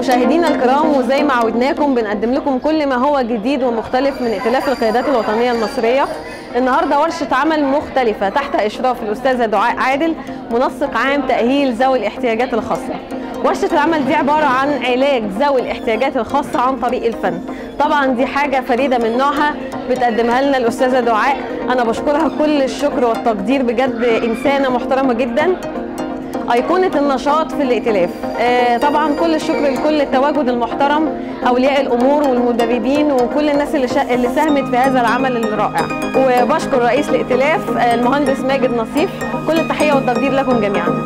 مشاهدينا الكرام وزي ما عودناكم بنقدم لكم كل ما هو جديد ومختلف من ائتلاف القيادات الوطنيه المصريه النهارده ورشه عمل مختلفه تحت اشراف الاستاذه دعاء عادل منسق عام تاهيل ذوي الاحتياجات الخاصه ورشه العمل دي عباره عن علاج ذوي الاحتياجات الخاصه عن طريق الفن طبعا دي حاجه فريده من نوعها بتقدمها لنا الاستاذه دعاء انا بشكرها كل الشكر والتقدير بجد انسانه محترمه جدا أيقونة النشاط في الائتلاف آه طبعا كل الشكر لكل التواجد المحترم أولياء الأمور والمدربين وكل الناس اللي, شا... اللي ساهمت في هذا العمل الرائع وبشكر رئيس الائتلاف آه المهندس ماجد نصيف كل التحية والتقدير لكم جميعا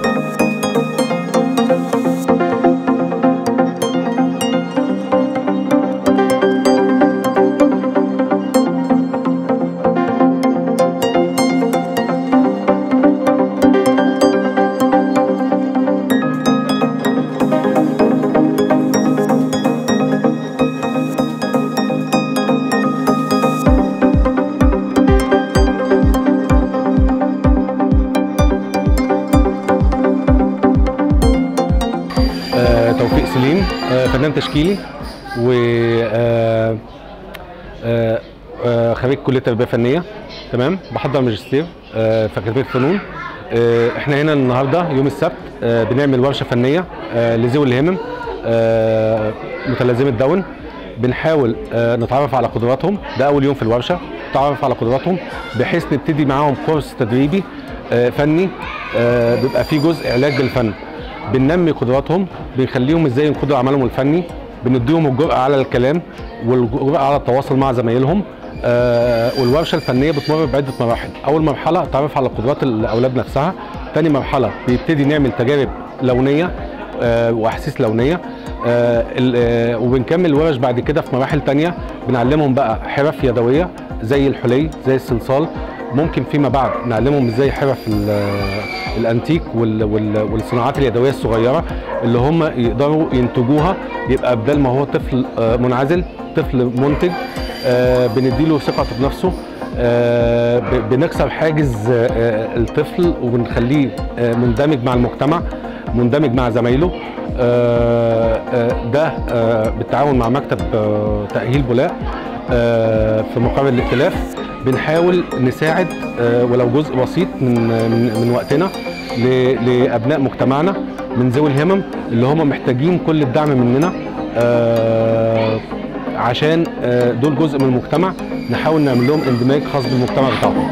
توفيق سليم فنان تشكيلي و خريج كليه تربيه فنيه تمام بحضر ماجستير في اكاديميه الفنون احنا هنا النهارده يوم السبت بنعمل ورشه فنيه لذوي الهمم متلازمه داون بنحاول نتعرف على قدراتهم ده اول يوم في الورشه نتعرف على قدراتهم بحيث نبتدي معاهم كورس تدريبي فني بيبقى فيه جزء علاج بالفن بننمي قدراتهم بنخليهم ازاي ينقذوا عملهم الفني بنديهم الجرأة على الكلام والجرأة على التواصل مع زمايلهم آه والورشه الفنيه بتمر بعده مراحل اول مرحله التعرف على قدرات الاولاد نفسها ثاني مرحله بيبتدي نعمل تجارب لونيه آه واحاسيس لونيه آه آه وبنكمل الورش بعد كده في مراحل تانية بنعلمهم بقى حرف يدويه زي الحلي زي الصلصال ممكن فيما بعد نعلمهم ازاي حرف الانتيك والصناعات اليدويه الصغيره اللي هم يقدروا ينتجوها يبقى بدل ما هو طفل منعزل طفل منتج بنديله ثقته بنفسه بنكسر حاجز الطفل وبنخليه مندمج مع المجتمع مندمج مع زمايله ده بالتعاون مع مكتب تأهيل بولاق في مقر الائتلاف بنحاول نساعد ولو جزء بسيط من من, من وقتنا لابناء مجتمعنا من ذوي الهمم اللي هم محتاجين كل الدعم مننا عشان دول جزء من المجتمع نحاول نعمل لهم اندماج خاص بالمجتمع بتاعهم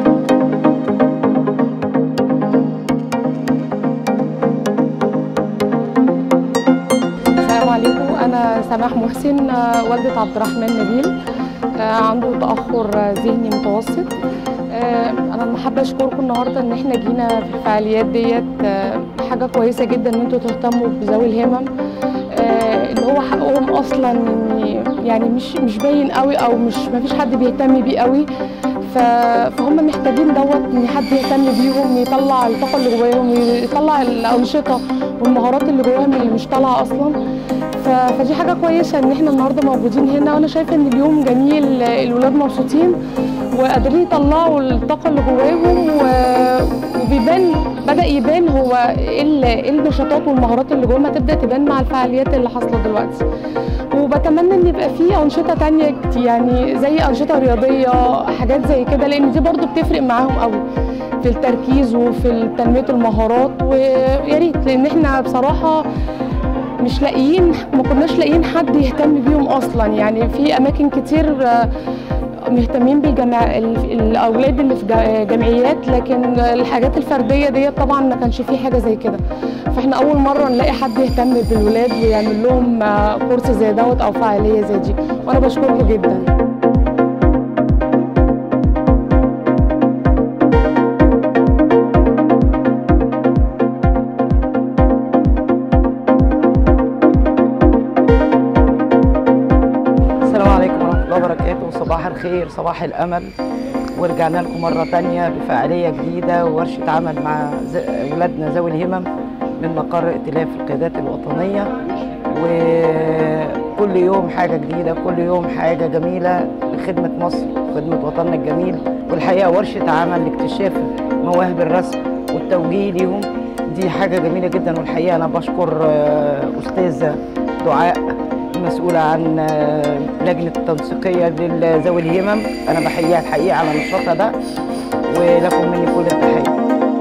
السلام عليكم انا سماح محسن والده عبد الرحمن نبيل عنده تاخر ذهني متوسط انا حابه اشكركم النهارده ان احنا جينا في الفعاليات ديت حاجه كويسه جدا ان انتوا تهتموا بذوي الهمم اللي هو حقهم اصلا يعني مش مش باين قوي او مش ما فيش حد بيهتم بيه قوي فهم محتاجين دوت ان حد يهتم بيهم يطلع الطاقه اللي جواهم يطلع الانشطه والمهارات اللي جواهم اللي مش طالعه اصلا فدي حاجه كويسه ان احنا النهارده موجودين هنا وانا شايفه ان اليوم جميل الولاد مبسوطين وقادرين يطلعوا الطاقه اللي جواهم وبيبان بدا يبان هو ايه النشاطات والمهارات اللي جواهم هتبدا تبان مع الفعاليات اللي حاصله دلوقتي وبتمنى ان يبقى في انشطه تانية يعني زي انشطه رياضيه حاجات زي كده لان دي برضو بتفرق معاهم قوي في التركيز وفي تنميه المهارات ويا ريت لان احنا بصراحه مش لاقيين ما كناش لاقيين حد يهتم بيهم اصلا يعني في اماكن كتير مهتمين بالجمع الاولاد اللي في جمعيات لكن الحاجات الفرديه ديت طبعا ما كانش فيه حاجه زي كده فاحنا اول مره نلاقي حد يهتم بالولاد ويعمل لهم كورس زي دوت او فعاليه زي دي وانا بشكركم جدا صباح الخير صباح الأمل ورجعنا لكم مرة تانية بفعالية جديدة وورشة عمل مع أولادنا ذوي الهمم من مقر ائتلاف القيادات الوطنية وكل يوم حاجة جديدة كل يوم حاجة جميلة لخدمة مصر وخدمة وطننا الجميل والحقيقة ورشة عمل لاكتشاف مواهب الرسم والتوجيه ليهم دي حاجة جميلة جدا والحقيقة أنا بشكر أستاذة دعاء المسؤولة عن آه، لجنة التنسيقية لذوي الهمم أنا بحييها الحقيقة على نشاطها ده ولكم مني كل التحية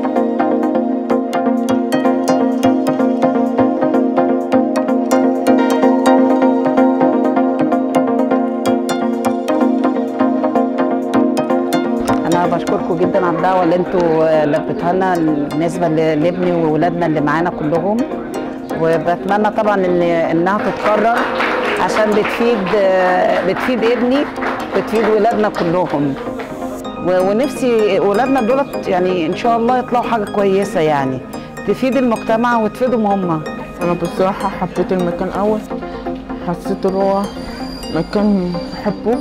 انا بشكركم جدا على الدعوه اللي انتوا لبيتوها لنا بالنسبه ل- لابني وولادنا اللي معانا كلهم وبتمنى طبعا ان انها تتكرر عشان بتفيد بتفيد ابني بتفيد ولادنا كلهم و- ونفسي ولادنا دولت يعني ان شاء الله يطلعوا حاجه كويسه يعني تفيد المجتمع وتفيدهم هم انا بصراحة حبيت المكان قوي حسيت ان هو مكان بحبه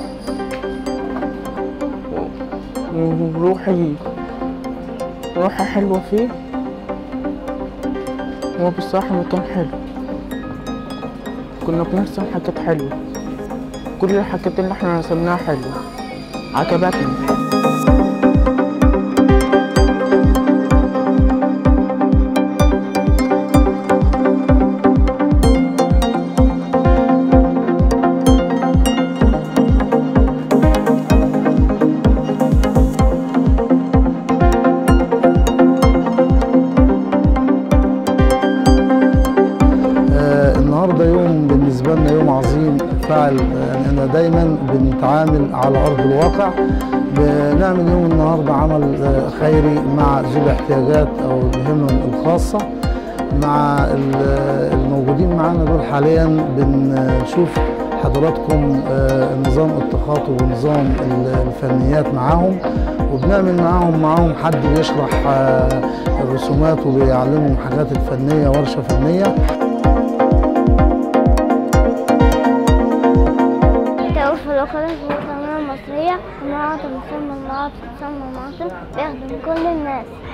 وروحي روحي حلوة فيه هو بصراحة مكان حلو كنا بنرسم حاجات حلوة كل الحاجات اللي احنا رسمناها حلوة عجبتني آه، النهارده يوم بالنسبه لنا يوم عظيم فعل يعني انا دايما بنتعامل على ارض الواقع بنعمل يوم النهارده عمل آه، خيري مع ذوي الاحتياجات او الهمم الخاصه مع ال- الموجودين معانا دول حاليا بنشوف حضراتكم آه، نظام التخاطب ونظام ال- الفنيات معاهم وبنعمل معاهم معاهم حد بيشرح آه، الرسومات وبيعلمهم حاجات الفنيه ورشه فنيه تقول في الوكالة الوطنية المصرية مناعة المصر مناعة اقتصاد مناعة بيخدم كل الناس